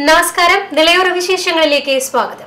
നമസ്കാരം നിലയോര വിശേഷങ്ങളിലേക്ക് സ്വാഗതം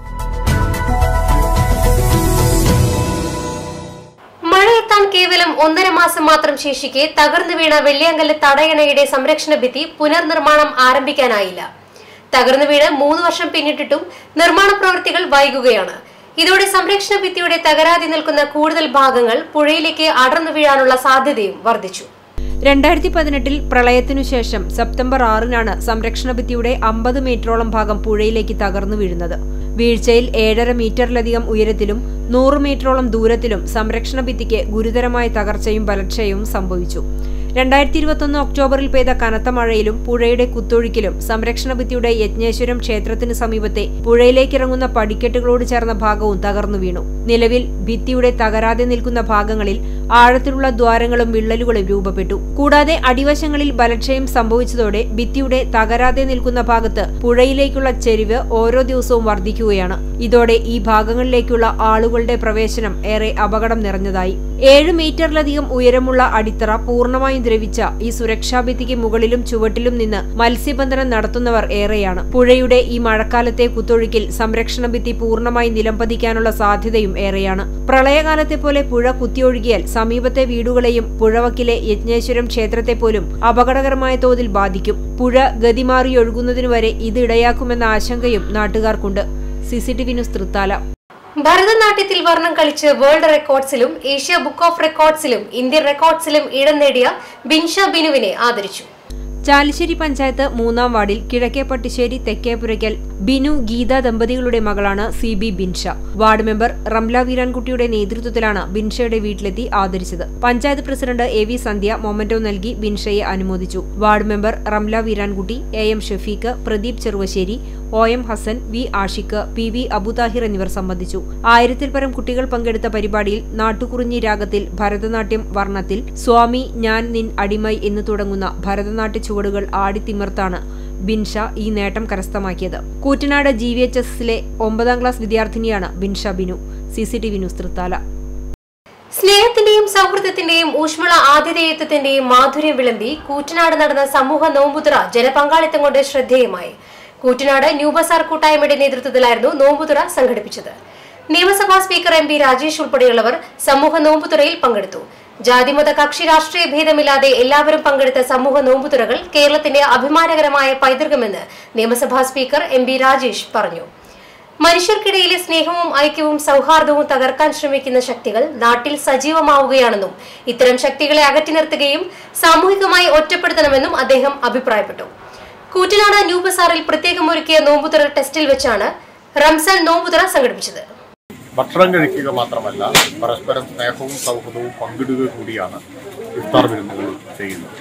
മഴയെത്താൻ കേവലം ഒന്നര മാസം മാത്രം ശേഷിക്കെ തകർന്നു വീണ വെള്ളിയങ്കല്ല് തടയണയുടെ സംരക്ഷണ ഭിത്തി പുനർനിർമ്മാണം ആരംഭിക്കാനായില്ല തകർന്നു വീണ് മൂന്ന് വർഷം പിന്നിട്ടിട്ടും നിർമ്മാണ പ്രവൃത്തികൾ വൈകുകയാണ് ഇതോടെ സംരക്ഷണ ഭിത്തിയുടെ തകരാതെ നിൽക്കുന്ന കൂടുതൽ ഭാഗങ്ങൾ പുഴയിലേക്ക് അടർന്നു വീഴാനുള്ള സാധ്യതയും വർദ്ധിച്ചു രണ്ടായിരത്തി പതിനെട്ടിൽ പ്രളയത്തിനു ശേഷം സെപ്റ്റംബർ ആറിനാണ് സംരക്ഷണ ഭിത്തിയുടെ അമ്പത് മീറ്ററോളം ഭാഗം പുഴയിലേക്ക് തകർന്നു വീഴുന്നത് വീഴ്ചയിൽ ഏഴര മീറ്ററിലധികം ഉയരത്തിലും നൂറ് മീറ്ററോളം ദൂരത്തിലും സംരക്ഷണ ഭിത്തിക്ക് ഗുരുതരമായ തകർച്ചയും ബലക്ഷയവും സംഭവിച്ചു രണ്ടായിരത്തി ഇരുപത്തൊന്ന് ഒക്ടോബറിൽ പെയ്ത കനത്ത മഴയിലും പുഴയുടെ കുത്തൊഴുക്കിലും സംരക്ഷണ ഭിത്തിയുടെ യജ്ഞേശ്വരം ക്ഷേത്രത്തിന് സമീപത്തെ പുഴയിലേക്കിറങ്ങുന്ന പടിക്കെട്ടുകളോട് ചേർന്ന ഭാഗവും തകർന്നു വീണു നിലവിൽ ഭിത്തിയുടെ തകരാതെ നിൽക്കുന്ന ഭാഗങ്ങളിൽ ആഴത്തിലുള്ള ദ്വാരങ്ങളും വിള്ളലുകളും രൂപപ്പെട്ടു കൂടാതെ അടിവശങ്ങളിൽ ബലക്ഷയം സംഭവിച്ചതോടെ ഭിത്തിയുടെ തകരാതെ നിൽക്കുന്ന ഭാഗത്ത് പുഴയിലേക്കുള്ള ചെരിവ് ഓരോ ദിവസവും വർദ്ധിക്കുകയാണ് ഇതോടെ ഈ ഭാഗങ്ങളിലേക്കുള്ള ആളുകളുടെ പ്രവേശനം ഏറെ അപകടം നിറഞ്ഞതായി ഏഴ് മീറ്ററിലധികം ഉയരമുള്ള അടിത്തറ പൂർണ്ണമായും ദ്രവിച്ച ഈ സുരക്ഷാ ഭിത്തിക്ക് മുകളിലും ചുവട്ടിലും നിന്ന് മത്സ്യബന്ധനം നടത്തുന്നവർ ഏറെയാണ് പുഴയുടെ ഈ മഴക്കാലത്തെ കുത്തൊഴുക്കിൽ സംരക്ഷണ ഭിത്തി പൂർണ്ണമായി നിലംപതിക്കാനുള്ള സാധ്യതയും ഏറെയാണ് പ്രളയകാലത്തെ പോലെ പുഴ കുത്തിയൊഴുകിയാൽ സമീപത്തെ വീടുകളെയും പുഴവക്കിലെ യജ്ഞേശ്വരം ക്ഷേത്രത്തെ പോലും അപകടകരമായ തോതിൽ ബാധിക്കും പുഴ ഗതിമാറിയൊഴുകുന്നതിനു വരെ ഇത് ഇടയാക്കുമെന്ന ആശങ്കയും നാട്ടുകാർക്കുണ്ട് സിസിടിവി ന്യൂസ് തൃത്താല ഭരതനാട്യത്തിൽ വർണ്ണം കളിച്ച് വേൾഡ് റെക്കോർഡ്സിലും ഏഷ്യ ബുക്ക് ഓഫ് റെക്കോർഡ്സിലും ഇന്ത്യൻ റെക്കോർഡ്സിലും ഇടം നേടിയ ബിൻഷ ബിനുവിനെ ആദരിച്ചു ചാലിശ്ശേരി പഞ്ചായത്ത് മൂന്നാം വാർഡിൽ കിഴക്കേ പട്ടിശ്ശേരി തെക്കേപുരയ്ക്കൽ ബിനു ഗീത ദമ്പതികളുടെ മകളാണ് C B Binsha ward member Ramla വീരാൻകുട്ടിയുടെ നേതൃത്വത്തിലാണ് ബിൻഷയുടെ വീട്ടിലെത്തി ആദരിച്ചത് panchayat president A V Sandhya memento നൽകി ബിൻഷയെ അനുമോദിച്ചു ward member Ramla Veerankutty A M Shafeeq Pradeep Cheruvassery O M Hasan V Ashiq P V Abuthahir എന്നിവർ സംബന്ധിച്ചു ആയിരത്തിൽ പരം കുട്ടികൾ പങ്കെടുത്ത പരിപാടിയിൽ നാട്ടുകുറിഞ്ഞി രാഗത്തിൽ ഭരതനാട്യം വർണ്ണത്തിൽ സ്വാമി ഞാൻ നിൻ അടിമൈ എന്ന് തുടങ്ങുന്ന ഭരതനാട്യ ചുവടുകൾ ആടിത്തിമിർത്താണ് ബിൻഷ ഈ നേട്ടം കരസ്ഥമാക്കിയത് കൂറ്റനാട് ജി വി എച്ച് എസിലെ ഒമ്പതാം ക്ലാസ് വിദ്യാർത്ഥിനിയാണ് Binsha Binu C C T V news Thrithala സ്നേഹത്തിന്റെയും സൗഹൃദത്തിന്റെയും ഊഷ്മള ആതിഥേയത്വത്തിന്റെയും മാധുര്യം വിളമ്പി കൂറ്റനാട് നടന്ന സമൂഹ നോമ്പുതുറ ജനപങ്കാളിത്തം കൊണ്ട് ശ്രദ്ധേയമായി കൂറ്റനാട് ന്യൂ ബസാർ കൂട്ടായ്മയുടെ നേതൃത്വത്തിലായിരുന്നു നോമ്പുതുറ സംഘടിപ്പിച്ചത് നിയമസഭാ സ്പീക്കർ എം പി രാജേഷ് ഉൾപ്പെടെയുള്ളവർ സമൂഹ നോമ്പുതുറയിൽ പങ്കെടുത്തു ജാതിമത കക്ഷി രാഷ്ട്രീയ ഭേദമില്ലാതെ എല്ലാവരും പങ്കെടുത്ത സമൂഹ നോമ്പുതുറകൾ കേരളത്തിന്റെ അഭിമാനകരമായ പൈതൃകമെന്ന് നിയമസഭാ സ്പീക്കർ എം പി രാജേഷ് പറഞ്ഞു മനുഷ്യർക്കിടയിലെ സ്നേഹവും ഐക്യവും സൗഹാർദ്ദവും തകർക്കാൻ ശ്രമിക്കുന്ന ശക്തികൾ നാട്ടിൽ സജീവമാവുകയാണെന്നും ഇത്തരം ശക്തികളെ അകറ്റി നിർത്തുകയും സാമൂഹികമായി ഒറ്റപ്പെടുത്തണമെന്നും അദ്ദേഹം അഭിപ്രായപ്പെട്ടു കൂറ്റനാട് ന്യൂ ബസാറിൽ പ്രത്യേകം ഒരുക്കിയ നോമ്പുതുറ ടെസ്റ്റിൽ വെച്ചാണ് റംസാൻ നോമ്പുതുറ സംഘടിപ്പിച്ചത് ഭക്ഷണം കഴിക്കുക മാത്രമല്ല പരസ്പരം സ്നേഹവും സൗഹൃദവും പങ്കിടുക കൂടിയാണ് ഇഫ്താർ വിരുന്നുകൾ ചെയ്യുന്നത്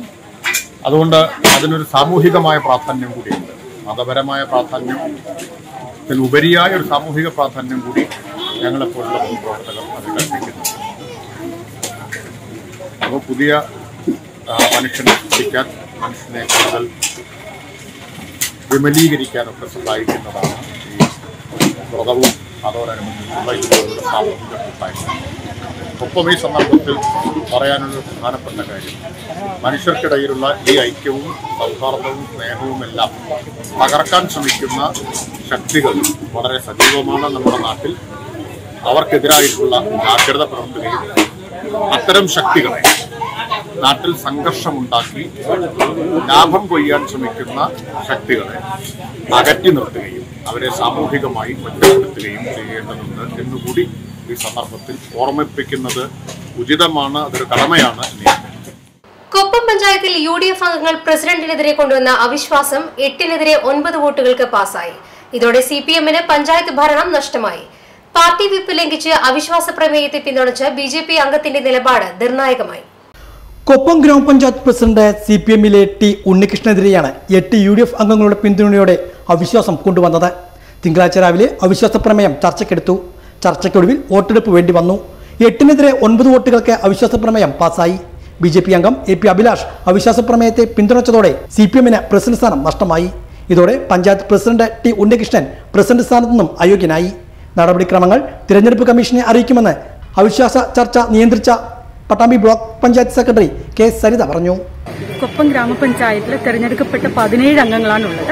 അതുകൊണ്ട് അതിനൊരു സാമൂഹികമായ പ്രാധാന്യം കൂടിയുണ്ട് മതപരമായ പ്രാധാന്യം ഉപരിയായ ഒരു സാമൂഹിക പ്രാധാന്യം കൂടി ഞങ്ങളെപ്പോലുള്ള പൊതുപ്രവർത്തകർ അത് കൽപ്പിക്കുന്നു അപ്പോൾ പുതിയ ആ, മനുഷ്യനെ സൃഷ്ടിക്കാൻ മനുഷ്യനെ കൂടുതൽ വിമലീകരിക്കാനൊക്കെ സഹായിക്കുന്നതാണ് ഈ വ്രതവും അതോടനുബന്ധിച്ചുള്ള ഇതുപോലുള്ള സാമൂഹിക കൂട്ടായ്മ ഒപ്പം ഈ സന്ദർഭത്തിൽ പറയാനൊരു പ്രധാനപ്പെട്ട കാര്യം മനുഷ്യർക്കിടയിലുള്ള ഈ ഐക്യവും സൗഹാർദ്ദവും സ്നേഹവും എല്ലാം തകർക്കാൻ ശ്രമിക്കുന്ന ശക്തികൾ വളരെ സജീവമാണ് നമ്മുടെ നാട്ടിൽ അവർക്കെതിരായിട്ടുള്ള ജാഗ്രത പുലർത്തുകയും അത്തരം ശക്തികളെ നാട്ടിൽ സംഘർഷമുണ്ടാക്കി ലാഭം കൊയ്യാൻ ശ്രമിക്കുന്ന ശക്തികളെ അകറ്റി നിർത്തുകയും അവരെ സാമൂഹികമായി ഒറ്റപ്പെടുത്തുകയും ചെയ്യേണ്ടതുണ്ട് എന്നുകൂടി ഈ സന്ദർഭത്തിൽ ഓർമ്മിപ്പിക്കുന്നത് ഉചിതമാണ് അതൊരു കടമയാണ് എന്ന് ഞാൻ കരുതുന്നു. കൊപ്പം പഞ്ചായത്തിൽ യു ഡി എഫ് അംഗങ്ങൾ പ്രസിഡന്റിനെതിരെ കൊണ്ടുവന്ന അവിശ്വാസം എട്ടിനെതിരെ ഒൻപത് വോട്ടുകൾക്ക് പാസായി ഇതോടെ സി പി എമ്മിന് പഞ്ചായത്ത് ഭരണം നഷ്ടമായി പാർട്ടി വിപ്പ് ലംഘിച്ച് അവിശ്വാസ പ്രമേയത്തെ പിന്തുണച്ച ബി ജെ പി അംഗത്തിന്റെ നിലപാട് നിർണായകമായി കൊപ്പം ഗ്രാമപഞ്ചായത്ത് പ്രസിഡന്റ് സി പി എമ്മിലെ ടി ഉണ്ണികൃഷ്ണനെതിരെയാണ് എട്ട് യു ഡി എഫ് അംഗങ്ങളുടെ പിന്തുണയോടെ അവിശ്വാസം കൊണ്ടുവന്നത് തിങ്കളാഴ്ച രാവിലെ അവിശ്വാസ പ്രമേയം ചർച്ചയ്ക്കെടുത്തു ചർച്ചയ്ക്കൊടുവിൽ വോട്ടെടുപ്പ് വേണ്ടി വന്നു എട്ടിനെതിരെ ഒൻപത് വോട്ടുകൾക്ക് അവിശ്വാസ പ്രമേയം പാസായി ബി ജെ പി അംഗം എ പി അഭിലാഷ് അവിശ്വാസ പ്രമേയത്തെ പിന്തുണച്ചതോടെ സി പി എമ്മിന് പ്രസിഡന്റ് സ്ഥാനം നഷ്ടമായി ഇതോടെ panchayat president T Unnikrishnan president സ്ഥാനത്തു നിന്നും അയോഗ്യനായി നടപടിക്രമങ്ങൾ തിരഞ്ഞെടുപ്പ് കമ്മീഷനെ അറിയിക്കുമെന്ന് അവിശ്വാസ ചർച്ച നിയന്ത്രിച്ച Pattambi block panchayat secretary K Saritha പറഞ്ഞു കൊപ്പം ഗ്രാമപഞ്ചായത്തിൽ തിരഞ്ഞെടുക്കപ്പെട്ട പതിനേഴ് അംഗങ്ങളാണുള്ളത്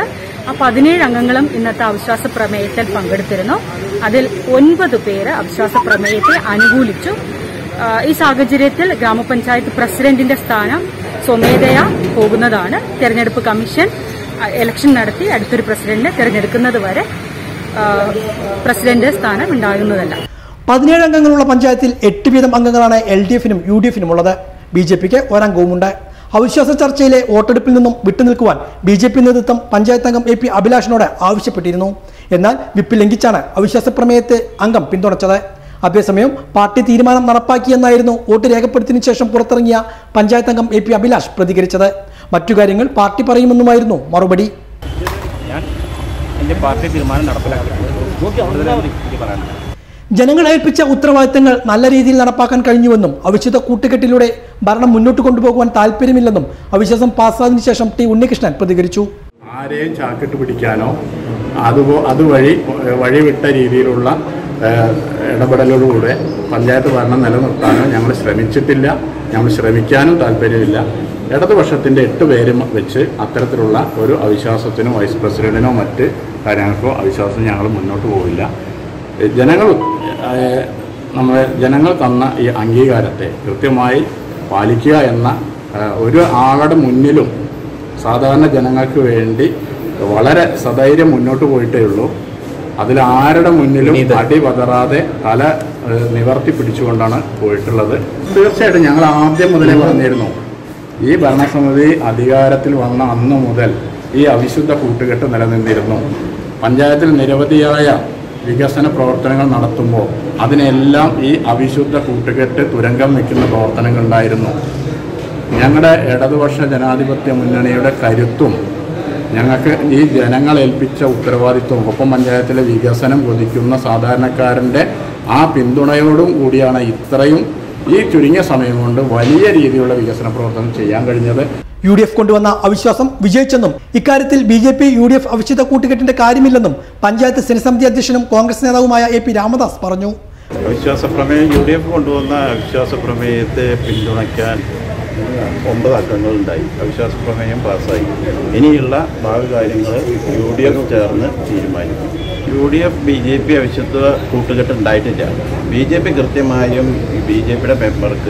ആ പതിനേഴ് അംഗങ്ങളും ഇന്നത്തെ അവിശ്വാസ പ്രമേയത്തിൽ പങ്കെടുത്തിരുന്നു അതിൽ ഒൻപത് പേര് അവിശ്വാസ പ്രമേയത്തെ അനുകൂലിച്ചു ആ, ഈ സാഹചര്യത്തിൽ ഗ്രാമപഞ്ചായത്ത് പ്രസിഡന്റിന്റെ സ്ഥാനം സ്വമേധയാ പോകുന്നതാണ് തെരഞ്ഞെടുപ്പ് കമ്മീഷൻ ആ, ഇലക്ഷൻ നടത്തി അടുത്തൊരു പ്രസിഡന്റിനെ തെരഞ്ഞെടുക്കുന്നത് വരെ ആ, പ്രസിഡന്റ് സ്ഥാനം ഉണ്ടാകുന്നതല്ല പതിനേഴ് അംഗങ്ങളുള്ള പഞ്ചായത്തിൽ എട്ട് വീതം അംഗങ്ങളാണ് എൽ ഡി എഫിനും യു ഡി എഫിനും ഉള്ളത് ബി ജെ പിക്ക് ഒരംഗവുമുണ്ട് അവിശ്വാസ ചർച്ചയിലെ വോട്ടെടുപ്പിൽ നിന്നും വിട്ടുനിൽക്കുവാൻ ബി ജെ പി നേതൃത്വം പഞ്ചായത്ത് അംഗം എ പി അഭിലാഷിനോട് ആവശ്യപ്പെട്ടിരുന്നു എന്നാൽ വിപ്പ് ലംഘിച്ചാണ് അവിശ്വാസ പ്രമേയത്തെ അംഗം പിന്തുണച്ചത് അതേസമയം പാർട്ടി തീരുമാനം നടപ്പാക്കിയെന്നായിരുന്നു വോട്ട് രേഖപ്പെടുത്തിയതിനു ശേഷം പുറത്തിറങ്ങിയ പഞ്ചായത്ത് അംഗം എ പി അഭിലാഷ് പ്രതികരിച്ചത് മറ്റു കാര്യങ്ങൾ പാർട്ടി പറയുമെന്നുമായിരുന്നു മറുപടി ഞാൻ എൻ്റെ പാർട്ടി തീരുമാനം നടപ്പിലാക്കിയിട്ടുണ്ട് കൂടുതലാണ് എനിക്ക് പറയാനുള്ളത് ജനങ്ങൾ ഏൽപ്പിച്ച ഉത്തരവാദിത്തങ്ങൾ നല്ല രീതിയിൽ നടപ്പാക്കാൻ കഴിഞ്ഞുവെന്നും അവിശ്വത കൂട്ടുകെട്ടിലൂടെ ഭരണം മുന്നോട്ട് കൊണ്ടുപോകുവാൻ താല്പര്യമില്ലെന്നും അവിശ്വാസം പാസ്സായതിനു ശേഷം ടി ഉണ്ണികൃഷ്ണൻ പ്രതികരിച്ചു ആരെയും ചാക്കിട്ട് പിടിക്കാനോ അതുപോ അതുവഴി ഏഹ്, വഴിവിട്ട രീതിയിലുള്ള ഏഹ്, ഇടപെടലോടുകൂടെ പഞ്ചായത്ത് ഭരണം നിലനിർത്താനോ ഞങ്ങൾ ശ്രമിച്ചിട്ടില്ല ഞങ്ങൾ ശ്രമിക്കാനും താല്പര്യമില്ല ഇടതുപക്ഷത്തിൻ്റെ എട്ട് പേരും വെച്ച് അത്തരത്തിലുള്ള ഒരു അവിശ്വാസത്തിനോ വൈസ് പ്രസിഡന്റിനോ മറ്റ് കാര്യങ്ങൾക്കോ അവിശ്വാസം ഞങ്ങൾ മുന്നോട്ട് പോവില്ല ഏഹ്, ജനങ്ങൾ ഏഹ്, നമ്മളെ ജനങ്ങൾ തന്ന ഈ അംഗീകാരത്തെ കൃത്യമായി പാലിക്കുക എന്ന ഏഹ്, ഒരു ആളുടെ മുന്നിലും സാധാരണ ജനങ്ങൾക്ക് വേണ്ടി വളരെ സധൈര്യം മുന്നോട്ട് പോയിട്ടേ ഉള്ളൂ അതിൽ ആരുടെ മുന്നിലും അടി പതറാതെ തല ഏഹ്, നിവർത്തി പിടിച്ചുകൊണ്ടാണ് പോയിട്ടുള്ളത് തീർച്ചയായിട്ടും ഞങ്ങൾ ആദ്യം മുതലേ പറഞ്ഞിരുന്നു ഈ ഭരണസമിതി അധികാരത്തിൽ വന്ന അന്ന് മുതൽ ഈ അവിശുദ്ധ കൂട്ടുകെട്ട് നിലനിന്നിരുന്നു പഞ്ചായത്തിൽ നിരവധിയായ വികസന പ്രവർത്തനങ്ങൾ നടത്തുമ്പോൾ അതിനെല്ലാം ഈ അവിശുദ്ധ കൂട്ടുകെട്ട് തുരങ്കം വയ്ക്കുന്ന പ്രവർത്തനങ്ങൾ ഉണ്ടായിരുന്നു ഞങ്ങളുടെ ഇടതുപക്ഷ ജനാധിപത്യ മുന്നണിയുടെ കരുത്തും ഞങ്ങൾക്ക് ഈ ജനങ്ങൾ ഏൽപ്പിച്ച ഉത്തരവാദിത്വവും ഒപ്പം പഞ്ചായത്തിലെ വികസനം കൊതിക്കുന്ന സാധാരണക്കാരൻ്റെ ആ പിന്തുണയോടും കൂടിയാണ് ഇത്രയും ഈ ചുരുങ്ങിയ സമയം കൊണ്ട് വലിയ രീതിയിലുള്ള വികസന പ്രവർത്തനം ചെയ്യാൻ കഴിഞ്ഞത് യു ഡി എഫ് കൊണ്ടുവന്ന അവിശ്വാസം വിജയിച്ചെന്നും ഇക്കാര്യത്തിൽ B J P U D F അവിശ്വത കൂട്ടുകെട്ടിന്റെ കാര്യമില്ലെന്നും പഞ്ചായത്ത് സ്ഥിരസമിതി അധ്യക്ഷനും കോൺഗ്രസ് നേതാവുമായ എ പി രാമദാസ് പറഞ്ഞു അവിശ്വാസ പ്രമേയം യു ഡി എഫ് കൊണ്ടുവന്ന അവിശ്വാസ പ്രമേയത്തെ പിന്തുണയ്ക്കാൻ ഒമ്പത് അംഗങ്ങളുണ്ടായി അവിശ്വാസ പ്രമേയം പാസ്സായി ഇനിയുള്ള ഭാവി കാര്യങ്ങൾ യു ഡി എഫ് ചേർന്ന് തീരുമാനിക്കും U D F B J P അവിശ്വത്വ കൂട്ടുകെട്ട് ഉണ്ടായിട്ടില്ല ബി ജെ പി കൃത്യമായും ബി ജെ പിയുടെ മെമ്പർക്ക്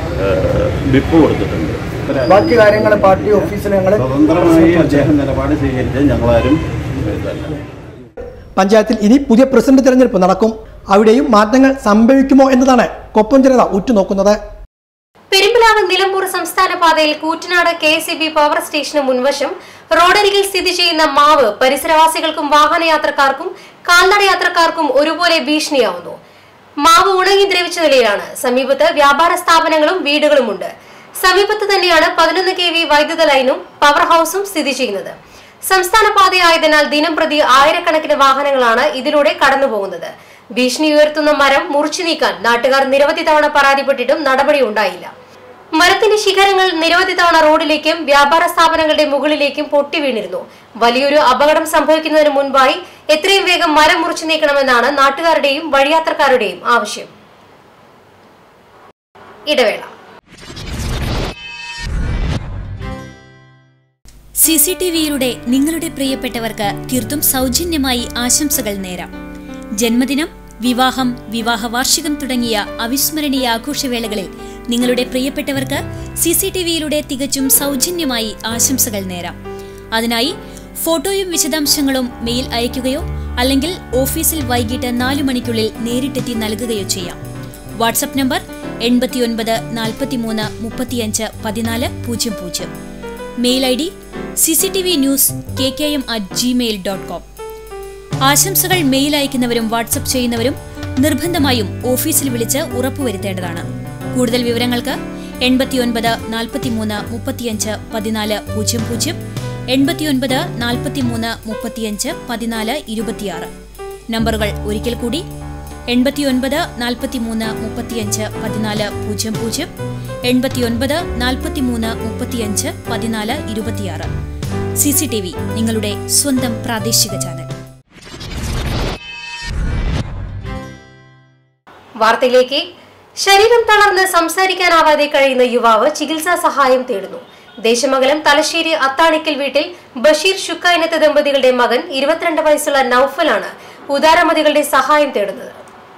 വിപ്പ് കൊടുത്തിട്ടുണ്ട് ബാക്കി കാര്യങ്ങൾ പാർട്ടി ഓഫീസിൽ ഞങ്ങൾ സ്വതന്ത്രമായി അദ്ദേഹം നിലപാട് സ്വീകരിച്ച് ഞങ്ങളാരും ഇതല്ല പഞ്ചായത്തിൽ ഇനി പുതിയ പ്രസിഡന്റ് തെരഞ്ഞെടുപ്പ് നടക്കും അവിടെയും മാറ്റങ്ങൾ സംഭവിക്കുമോ എന്നതാണ് കൊപ്പം ജനത ഉറ്റുനോക്കുന്നത് പെരുമ്പിലാവ് നിലമ്പൂർ സംസ്ഥാന പാതയിൽ കൂറ്റനാട് കെ എസ് പവർ സ്റ്റേഷന് മുൻവശം റോഡരികിൽ സ്ഥിതി ചെയ്യുന്ന മാവ് പരിസരവാസികൾക്കും വാഹനയാത്രക്കാർക്കും കാൽനട യാത്രക്കാർക്കും ഒരുപോലെ ഭീഷണിയാവുന്നു മാവ് ഉണങ്ങി ദ്രവിച്ച നിലയിലാണ് സമീപത്ത് വ്യാപാര സ്ഥാപനങ്ങളും വീടുകളുമുണ്ട് സമീപത്ത് തന്നെയാണ് പതിനൊന്ന് കെ വി വൈദ്യുത ലൈനും പവർ ഹൌസും സ്ഥിതി ചെയ്യുന്നത് സംസ്ഥാന പാതയായതിനാൽ ദിനം പ്രതി ആയിരക്കണക്കിന് വാഹനങ്ങളാണ് ഇതിലൂടെ കടന്നുപോകുന്നത് ഭീഷണി ഉയർത്തുന്ന മരം മുറിച്ചു നീക്കാൻ നാട്ടുകാർ നിരവധി തവണ പരാതിപ്പെട്ടിട്ടും നടപടി ഉണ്ടായില്ല മരത്തിന്റെ ശിഖരങ്ങൾ നിരവധി തവണ റോഡിലേക്കും വ്യാപാര സ്ഥാപനങ്ങളുടെ മുകളിലേക്കും പൊട്ടി വീണിരുന്നു വലിയൊരു അപകടം സംഭവിക്കുന്നതിന് മുൻപായി എത്രയും വേഗം മരം മുറിച്ചു നീക്കണമെന്നാണ് നാട്ടുകാരുടെയും വഴിയാത്രക്കാരുടെയും ആവശ്യം ഇടവേള സി സി ടി വിയിലൂടെ നിങ്ങളുടെ പ്രിയപ്പെട്ടവർക്ക് തീർത്തും സൗജന്യമായി ആശംസകൾ നേരാം ജന്മദിനം വിവാഹം വിവാഹ വാർഷികം തുടങ്ങിയ അവിസ്മരണീയ ആഘോഷവേളകളിൽ നിങ്ങളുടെ പ്രിയപ്പെട്ടവർക്ക് സി സി ടി വിയിലൂടെ തികച്ചും സൗജന്യമായി ആശംസകൾ നേരാം അതിനായി ഫോട്ടോയും വിശദാംശങ്ങളും മെയിൽ അയയ്ക്കുകയോ അല്ലെങ്കിൽ ഓഫീസിൽ വൈകിട്ട് നാലു മണിക്കുള്ളിൽ നേരിട്ടെത്തി നൽകുകയോ ചെയ്യാം വാട്സപ്പ് നമ്പർ എൺപത്തിയൊൻപത് നാൽപ്പത്തിമൂന്ന് മുപ്പത്തിയഞ്ച് പതിനാല് പൂജ്യം പൂജ്യം mail I D C C T V news K K M at Gmail dot com ആശംസകൾ മെയിൽ അയക്കുന്നവരും വാട്സപ്പ് ചെയ്യുന്നവരും നിർബന്ധമായും ഓഫീസിൽ വിളിച്ച് ഉറപ്പുവരുത്തേണ്ടതാണ് കൂടുതൽ വിവരങ്ങൾക്ക് എൺപത്തിയൊൻപത് നാൽപ്പത്തിമൂന്ന് മുപ്പത്തിയഞ്ച് പതിനാല് പൂജ്യം പൂജ്യം എൺപത്തിയൊൻപത് നാൽപ്പത്തിമൂന്ന് മുപ്പത്തിയഞ്ച് പതിനാല് ഇരുപത്തിയാറ് നമ്പറുകൾ ഒരിക്കൽ കൂടി എൺപത്തിയൊൻപത് നാൽപ്പത്തിമൂന്ന് മുപ്പത്തിയഞ്ച് പതിനാല് പൂജ്യം പൂജ്യം എൺപത്തിയൊൻപത് നാൽപ്പത്തിമൂന്ന് മുപ്പത്തിയഞ്ച് പതിനാല് ഇരുപത്തിയാറ് സി സി ടി വി നിങ്ങളുടെ സ്വന്തം പ്രാദേശിക ചാനൽ വാർത്തയിലേക്ക് ശരീരം തളർന്ന് സംസാരിക്കാനാവാതെ കഴിയുന്ന യുവാവ് ചികിത്സാ സഹായം തേടുന്നു ദേശമംഗലം തലശ്ശേരി അത്താണിക്കൽ വീട്ടിൽ ബഷീർ ഷുക്കൈനത്ത് ദമ്പതികളുടെ മകൻ ഇരുപത്തിരണ്ട് വയസ്സുള്ള നൌഫലാണ് ഉദാരമതികളുടെ സഹായം തേടുന്നത്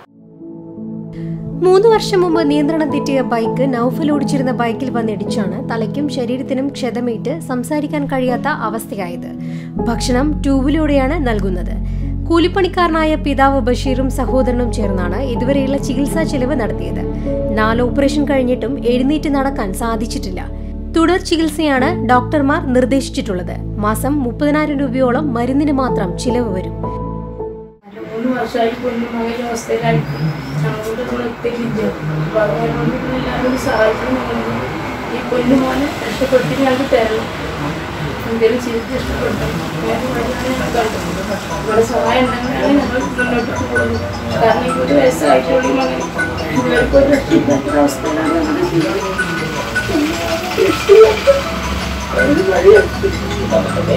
മൂന്ന് വർഷം മുമ്പ് നിയന്ത്രണം തെറ്റിയ ബൈക്ക് നൌഫൽ ഓടിച്ചിരുന്ന ബൈക്കിൽ വന്നിടിച്ചാണ് തലയ്ക്കും ശരീരത്തിനും ക്ഷതമേറ്റ് സംസാരിക്കാൻ കഴിയാത്ത അവസ്ഥയായത് ഭക്ഷണം ട്യൂബിലൂടെയാണ് നൽകുന്നത് കൂലിപ്പണിക്കാരനായ പിതാവ് ബഷീറും സഹോദരനും ചേർന്നാണ് ഇതുവരെയുള്ള ചികിത്സാ ചെലവ് നടത്തിയത് നാല് ഓപ്പറേഷൻ കഴിഞ്ഞിട്ടും എഴുന്നേറ്റ് നടക്കാൻ സാധിച്ചിട്ടില്ല തുടർ ചികിത്സയാണ് ഡോക്ടർമാർ നിർദ്ദേശിച്ചിട്ടുള്ളത് മാസം മുപ്പതിനായിരം രൂപയോളം മരുന്നിന് മാത്രം ചിലവ് വരും മൂന്ന് വർഷമായി പൊന്നു മകൻ അവസ്ഥയിലായിട്ട് ഞങ്ങളോട് കൂടെ എത്തിയില്ല അപ്പൊ അതുകൊണ്ട് എല്ലാവരും സഹായിക്കണം ഞങ്ങൾ ഈ പൊന്നു മോനെ രക്ഷപ്പെടുത്തി ഞങ്ങൾക്ക് തരണം എന്തെങ്കിലും ചെയ്ത് രക്ഷപ്പെടുത്തണം വേറെ വഴിയാണ് ഞങ്ങൾ കണ്ടത് ഇവിടെ സഹായം ഉണ്ടെങ്കിലാണ് ഞങ്ങൾ മുന്നോട്ട് പോകുന്നത് കാരണം ഇരുപത് വയസ്സായിട്ടുള്ള ഈ മകൻ ഇവർക്ക് ഒരു രക്ഷയില്ലാത്ത അവസ്ഥയിലാണ് ഞങ്ങളുടെ ജീവിതം രക്ഷയില്ലാത്ത ഒരു വഴിയാണ്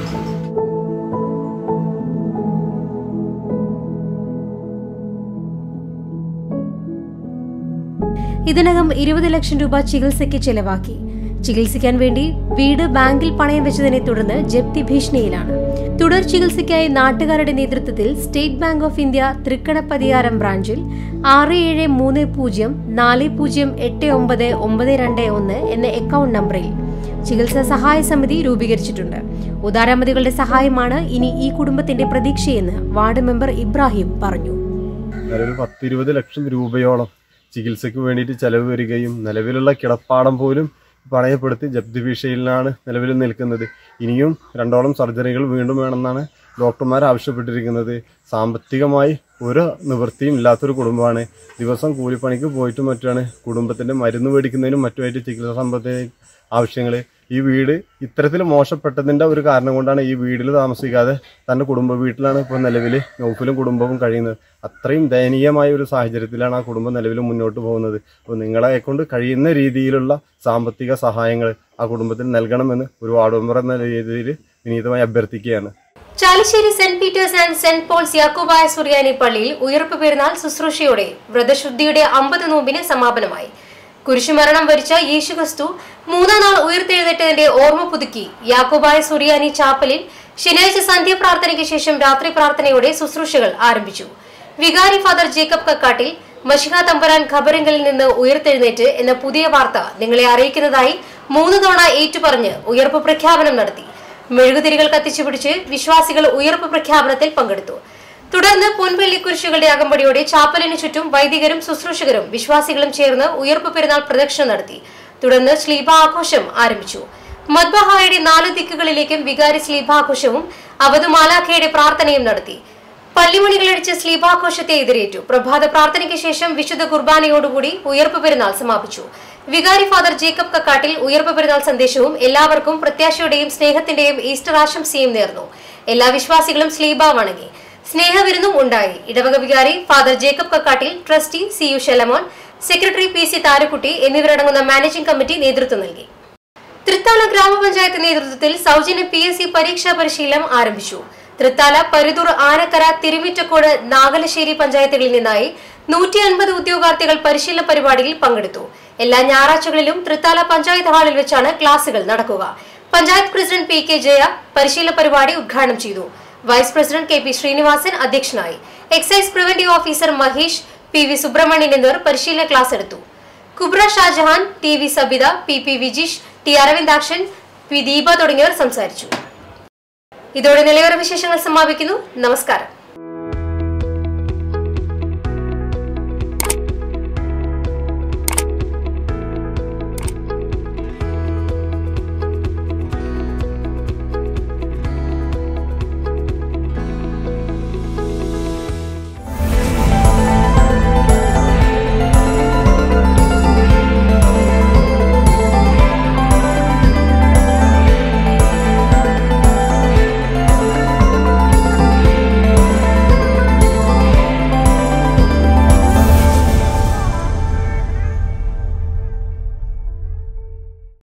ഇതിനകം ഇരുപത് ലക്ഷം രൂപ ചികിത്സയ്ക്ക് ചെലവാക്കി ചികിത്സിക്കാൻ വേണ്ടി വീട് ബാങ്കിൽ പണയം വെച്ചതിനെ തുടർന്ന് ജപ്തി ഭീഷണിയിലാണ് തുടർ ചികിത്സയ്ക്കായി നാട്ടുകാരുടെ നേതൃത്വത്തിൽ State Bank of India Thrikkanapathiyaram ബ്രാഞ്ചിൽ ആറ് ഏഴ് മൂന്ന് പൂജ്യം നാല് പൂജ്യം എട്ട് ഒമ്പത് ഒമ്പത് രണ്ട് ഒന്ന് എന്ന അക്കൗണ്ട് നമ്പറിൽ ചികിത്സാ സഹായ സമിതി രൂപീകരിച്ചിട്ടുണ്ട് ഉദാരമതികളുടെ സഹായമാണ് ഇനി ഈ കുടുംബത്തിന്റെ പ്രതീക്ഷയെന്ന് വാർഡ് മെമ്പർ ഇബ്രാഹിം പറഞ്ഞു നിലവിൽ പത്തിരുപത് ലക്ഷം രൂപയോളം ചികിത്സയ്ക്ക് വേണ്ടിയിട്ട് ചെലവ് വരികയും നിലവിലുള്ള കിടപ്പാടം പോലും പണയപ്പെടുത്തി ജപ്തി ഭീഷണിയിലാണ് നിലവിൽ നിൽക്കുന്നത് ഇനിയും രണ്ടോളം സർജറികൾ വീണ്ടും വേണമെന്നാണ് ഡോക്ടർമാർ ആവശ്യപ്പെട്ടിരിക്കുന്നത് സാമ്പത്തികമായി ഒരു നിവൃത്തിയും ഇല്ലാത്തൊരു കുടുംബമാണ് ദിവസം കൂലിപ്പണിക്ക് പോയിട്ടും മറ്റുമാണ് കുടുംബത്തിൻ്റെ മരുന്ന് മേടിക്കുന്നതിനും മറ്റുമായിട്ട് ചികിത്സാ സംബന്ധ ആവശ്യങ്ങൾ ഈ വീട് ഇത്തരത്തിൽ മോശപ്പെട്ടതിൻ്റെ ഒരു കാരണം കൊണ്ടാണ് ഈ വീട്ടിൽ താമസിക്കാതെ തൻ്റെ കുടുംബ വീട്ടിലാണ് ഇപ്പോൾ നിലവിൽ നൗഫലും കുടുംബവും കഴിയുന്നത് അത്രയും ദയനീയമായ ഒരു സാഹചര്യത്തിലാണ് ആ കുടുംബം നിലവിൽ മുന്നോട്ട് പോകുന്നത് അപ്പോൾ നിങ്ങളെ കൊണ്ട് കഴിയുന്ന രീതിയിലുള്ള സാമ്പത്തിക സഹായങ്ങൾ ആ കുടുംബത്തിന് നൽകണമെന്ന് ഒരു വാർഡ് മെമ്പർ എന്ന രീതിയിൽ വിനീതമായി അഭ്യർത്ഥിക്കുകയാണ് Chalissery saint Peter's and saint Paul's Yakobaya Suriyani പള്ളിയിൽ ഉയർപ്പ് പെരുന്നാൾ ശുശ്രൂഷയോടെ വ്രതശുദ്ധിയുടെ അമ്പത് നോമ്പിന് സമാപനമായി കുരിശുമരണം വരിച്ച യേശുക്രിസ്തു മൂന്നാം നാൾ ഉയർത്തെഴുന്നേറ്റതിന്റെ ഓർമ്മ പുതുക്കി യാക്കോബായ സുറിയാനി ചാപ്പലിൽ ശനിയാഴ്ച സന്ധ്യപ്രാർത്ഥനയ്ക്ക് ശേഷം രാത്രി പ്രാർത്ഥനയോടെ ശുശ്രൂഷകൾ ആരംഭിച്ചു വികാരി ഫാദർ ജേക്കബ് കക്കാട്ടിൽ മഷിഹ തമ്പുരാൻ ഖബറിങ്കലിൽ നിന്ന് ഉയർത്തെഴുന്നേറ്റ് എന്ന പുതിയ വാർത്ത നിങ്ങളെ അറിയിക്കുന്നതായി മൂന്ന് തവണ ഏറ്റുപറഞ്ഞ് ഉയർപ്പ് പ്രഖ്യാപനം നടത്തി മെഴുകുതിരികൾ കത്തിച്ചുപിടിച്ച് വിശ്വാസികൾ ഉയർപ്പ് പ്രഖ്യാപനത്തിൽ പങ്കെടുത്തു തുടർന്ന് പൊൻവെള്ളി കുരിശുകളുടെ അകമ്പടിയോടെ ചാപ്പലിന് ചുറ്റും വൈദികരും ശുശ്രൂഷകരും വിശ്വാസികളും ചേർന്ന് ഉയർപ്പ് പെരുന്നാൾ പ്രദക്ഷിണം നടത്തി തുടർന്ന് സ്ലീബ ആഘോഷം ആരംഭിച്ചു മദ്ബഹായുടെ നാല് ദിക്കുകളിലേക്കും വികാരി സ്ലീബാഘോഷവും അവധുമാലാഖയുടെ പ്രാർത്ഥനയും നടത്തി പള്ളിമണികളടിച്ച് സ്ലീബാഘോഷത്തെ എതിരേറ്റു പ്രഭാത പ്രാർത്ഥനയ്ക്ക് ശേഷം വിശുദ്ധ കുർബാനയോടുകൂടി ഉയർപ്പ് പെരുന്നാൾ സമാപിച്ചു വികാരി ഫാദർ ജേക്കബ് കക്കാട്ടിൽ ഉയർപ്പ് പെരുന്നാൾ സന്ദേശവും എല്ലാവർക്കും പ്രത്യാശയുടെയും സ്നേഹത്തിന്റെയും ഈസ്റ്റർ ആശംസയും നേർന്നു എല്ലാ വിശ്വാസികളും സ്ലീബ വണങ്ങി സ്നേഹവിരുന്നും ഉണ്ടായി ഇടവക വികാരി father Jacob Kakkattil trustee C U Shelamon secretary P C Tharakkutty എന്നിവരടങ്ങുന്ന മാനേജിംഗ് കമ്മിറ്റി നേതൃത്വം നൽകി തൃത്താല ഗ്രാമപഞ്ചായത്ത് നേതൃത്വത്തിൽ സൗജന്യ പി എസ് സി പരീക്ഷാ പരിശീലനം ആരംഭിച്ചു തൃത്താല പരുതൂർ ആനക്കര തിരുമിറ്റക്കോട് നാഗലശ്ശേരി പഞ്ചായത്തുകളിൽ നിന്നായി നൂറ്റി അൻപത് ഉദ്യോഗാർത്ഥികൾ പരിശീലന പരിപാടിയിൽ പങ്കെടുത്തു എല്ലാ ഞായറാഴ്ചകളിലും തൃത്താല പഞ്ചായത്ത് ഹാളിൽ വെച്ചാണ് ക്ലാസുകൾ നടക്കുക panchayat president P K Jaya പരിശീലന പരിപാടി ഉദ്ഘാടനം ചെയ്തു vice president K P Srinivasan അധ്യക്ഷനായി excise preventive officer Mahesh P V Subramanian എന്നിവർ പരിശീലന ക്ലാസ് എടുത്തു Kubra Shajahan T V Sabitha P P Vijeesh T Aravindakshan P Deepa തുടങ്ങിയവർ സംസാരിച്ചു ഇതോടെ നിലവര വിശേഷങ്ങൾ സമാപിക്കുന്നു നമസ്കാരം